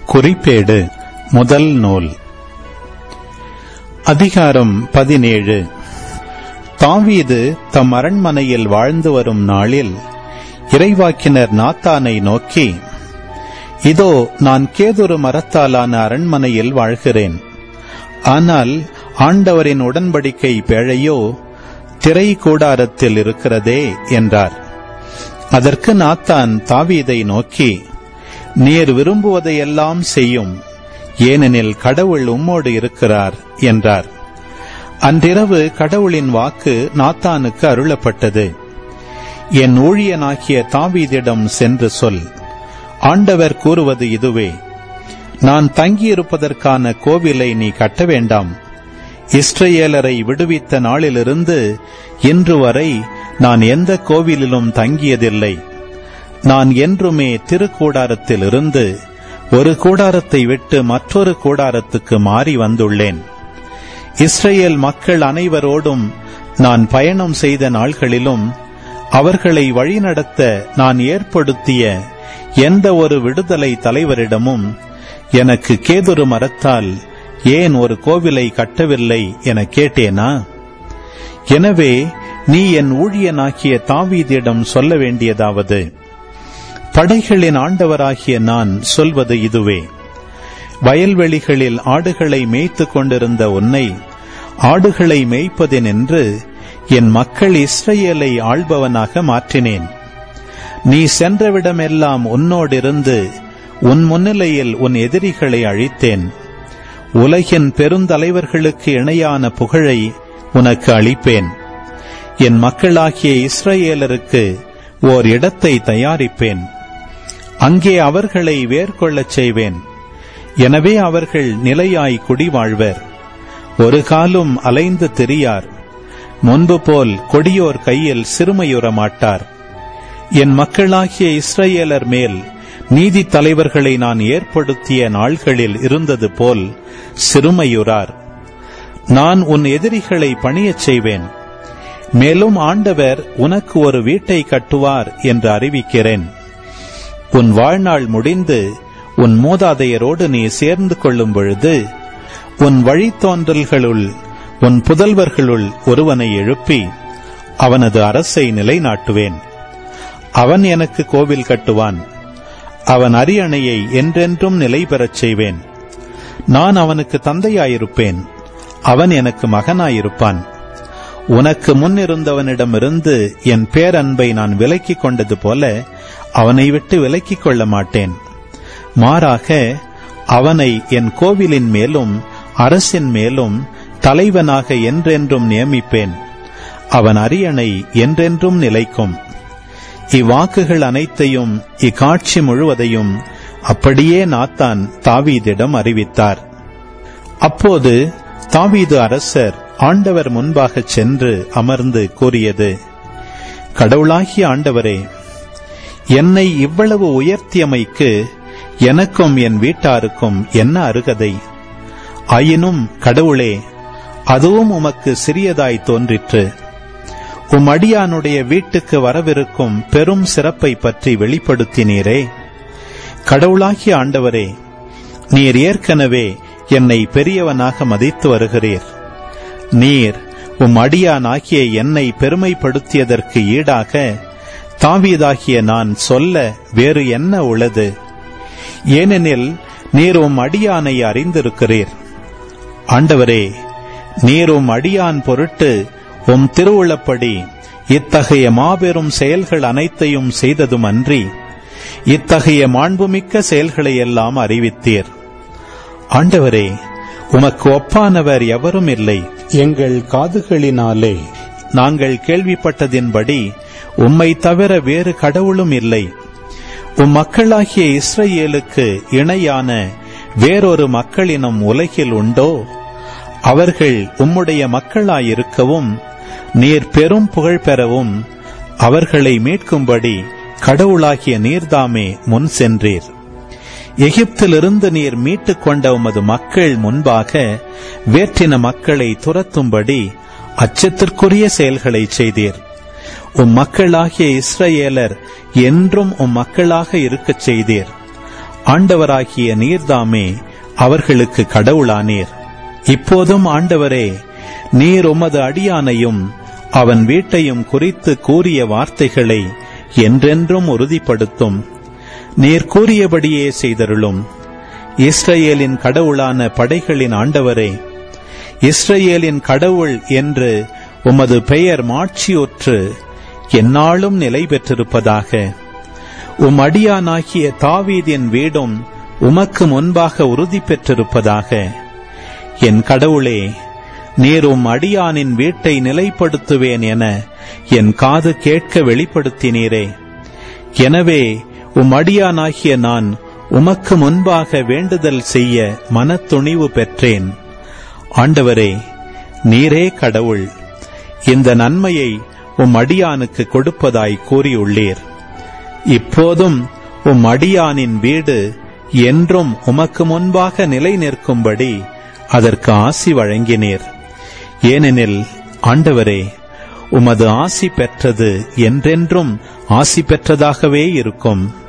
குறிப்பேடு முதல் நூல் அதிகாரம் பதினேழு தாவீது தம் அரண்மனையில் வாழ்ந்து வரும் நாளில் இறைவாக்கினர் நாத்தானை நோக்கி இதோ நான் கேதுரு மரத்தாலான அரண்மனையில் வாழ்கிறேன் ஆனால் ஆண்டவரின் உடன்படிக்கை பேழையோ திரை கூடாரத்தில் இருக்கிறதே என்றார் அதற்கு நாத்தான் தாவீதை நோக்கி நீர் விரும்புவதையெல்லாம் செய்யும் ஏனெனில் கடவுள் உம்மோடு இருக்கிறார் என்றார் அன்றிரவு கடவுளின் வாக்கு நாத்தானுக்கு அருளப்பட்டது என் ஊழியனாகிய தாவீதிடம் சென்று சொல் ஆண்டவர் கூறுவது இதுவே நான் தங்கியிருப்பதற்கான கோவிலை நீ கட்ட வேண்டாம் இஸ்ரேலரை விடுவித்த நாளிலிருந்து இன்று வரை நான் எந்த கோவிலிலும் தங்கியதில்லை நான் என்றுமே திருக்கூடாரத்தில் இருந்து ஒரு கூடாரத்தை விட்டு மற்றொரு கூடாரத்துக்கு மாறி வந்துள்ளேன் இஸ்ரேல் மக்கள் அனைவரோடும் நான் பயணம் செய்த நாள்களிலும் அவர்களை வழிநடத்த நான் ஏற்படுத்திய எந்த ஒரு விடுதலை தலைவரிடமும் எனக்கு கேதுரு மரத்தால் ஏன் ஒரு கோவிலை கட்டவில்லை என கேட்டேனா எனவே நீ என் ஊழியனாகிய தாவீதிடம் சொல்ல வேண்டியதாவது படைகளின் ஆண்டவராகிய நான் சொல்வது இதுவே வயல்வெளிகளில் ஆடுகளை மேய்த்துக் கொண்டிருந்த உன்னை ஆடுகளை மேய்ப்பதென்று என் மக்கள் இஸ்ரேலை ஆள்பவனாக மாற்றினேன் நீ சென்றவிடமெல்லாம் உன்னோடிருந்து உன் முன்னிலையில் உன் எதிரிகளை அழித்தேன் உலகின் பெருந்தலைவர்களுக்கு இணையான புகழை உனக்கு அளிப்பேன் என் மக்களாகிய இஸ்ரேலருக்கு ஓர் இடத்தை தயாரிப்பேன் அங்கே அவர்களை வேர்கொள்ளச் செய்வேன் எனவே அவர்கள் நிலையாய் குடிவாழ்வர் ஒரு காலும் அலைந்து திரியார் முன்பு போல் கொடியோர் கையில் சிறுமையுற மாட்டார் என் மக்களாகிய இஸ்ரேலர் மேல் நீதி தலைவர்களை நான் ஏற்படுத்திய நாள்களில் இருந்தது போல் சிறுமையுறார் நான் உன் எதிரிகளை பணியச் செய்வேன் மேலும் ஆண்டவர் உனக்கு ஒரு வீட்டை கட்டுவார் என்று அறிவிக்கிறேன் உன் வாழ்நாள் முடிந்து உன் மூதாதையரோடு நீ சேர்ந்து கொள்ளும் பொழுது உன் வழித்தோன்றல்களுள் உன் புதல்வர்களுள் ஒருவனை எழுப்பி அவனது அரசை நிலைநாட்டுவேன் அவன் எனக்கு கோவில் கட்டுவான் அவன் அரியணையை என்றென்றும் நிலை பெறச் செய்வேன் நான் அவனுக்கு தந்தையாயிருப்பேன் அவன் எனக்கு மகனாயிருப்பான் உனக்கு முன்னிருந்தவனிடமிருந்து என் பேரன்பை நான் விலக்கிக் கொண்டது போல அவனை விட்டு விலக்கிக் கொள்ள மாட்டேன் மாறாக அவனை என் கோவிலின் மேலும் அரசின் மேலும் தலைவனாக என்றென்றும் நியமிப்பேன் அவன் அரியணை என்றென்றும் நிலைக்கும் இவ்வாக்குகள் அனைத்தையும் இக்காட்சி முழுவதையும் அப்படியே நாத்தான் தாவீதிடம் அறிவித்தார் அப்போது தாவீது அரசர் ஆண்டவர் முன்பாக சென்று அமர்ந்து கூறியது கடவுளாகிய ஆண்டவரே என்னை இவ்வளவு உயர்த்தியமைக்கு எனக்கும் என் வீட்டாருக்கும் என்ன அருகதை ஆயினும் கடவுளே அதுவும் உமக்கு சிறியதாய் தோன்றிற்று உம் அடியானுடைய வீட்டுக்கு வரவிருக்கும் பெரும் சிறப்பை பற்றி வெளிப்படுத்தினீரே கடவுளாகிய ஆண்டவரே நீர் ஏற்கனவே என்னை பெரியவனாக மதித்து வருகிறீர் நீர் உம் அடியானாகிய என்னை பெருமைப்படுத்தியதற்கு ஈடாக தாவீதாகிய நான் சொல்ல வேறு என்ன உள்ளது ஏனெனில் நீர் உம் அடியானை அறிந்திருக்கிறீர் ஆண்டவரே நீர் உம் அடியான் பொருட்டு உம் திருவுளப்படி இத்தகைய மாபெரும் செயல்கள் அனைத்தையும் செய்ததும் அன்றி இத்தகைய மாண்புமிக்க செயல்களை எல்லாம் அறிவித்தீர் ஆண்டவரே உமக்கு ஒப்பானவர் எவரும் இல்லை எங்கள் காதுகளினாலே நாங்கள் கேள்விப்பட்டதின்படி உம்மை தவிர வேறு கடவுளும் இல்லை உம் மக்களாகிய இஸ்ரேலுக்கு இணையான வேறொரு மக்களினம் உலகில் உண்டோ அவர்கள் உம்முடைய மக்களாயிருக்கவும் நீர் பெரும் புகழ் பெறவும் அவர்களை மீட்கும்படி கடவுளாகிய நீர்தாமே முன் சென்றீர் எகிப்திலிருந்து நீர் மீட்டுக் கொண்ட உமது மக்கள் முன்பாக வேற்றின மக்களை துரத்தும்படி அச்சத்திற்குரிய செயல்களை செய்தீர் உம் மக்களாகிய இஸ்ரவேலர் என்றும் உம் மக்களாக இருக்கச் செய்தீர் ஆண்டவராகிய நீர்தாமே அவர்களுக்கு கடவுளானீர் இப்போதும் ஆண்டவரே நீர் உமது அடியானையும் அவன் வீட்டையும் குறித்து கூறிய வார்த்தைகளை என்றென்றும் உறுதிப்படுத்தும் நீர் கூறியபடியே செய்தருளும் இஸ்ரேலின் கடவுளான படைகளின் ஆண்டவரே இஸ்ரேலின் கடவுள் என்று உமது பெயர் மாட்சியுற்று எந்நாளும் நிலை பெற்றிருப்பதாக உம் அடியானாகிய தாவீதின் வீடும் உமக்கு முன்பாக உறுதி பெற்றிருப்பதாக என் கடவுளே நீர் உம் அடியானின் வீட்டை நிலைப்படுத்துவேன் என என் காது கேட்க வெளிப்படுத்தினீரே எனவே உம் அடியானாகிய நான் உமக்கு முன்பாக வேண்டுதல் செய்ய மனத்துணிவு பெற்றேன் ஆண்டவரே நீரே கடவுள் இந்த நன்மையை உம் அடியானுக்கு கொடுப்பதாய் கூறியுள்ளீர் இப்போதும் உம் அடியானின் வீடு என்றும் உமக்கு முன்பாக நிலை நிற்கும்படி அதற்கு ஆசி வழங்கினீர் ஏனெனில் ஆண்டவரே உமது ஆசி பெற்றது என்றென்றும் ஆசி பெற்றதாகவே இருக்கும்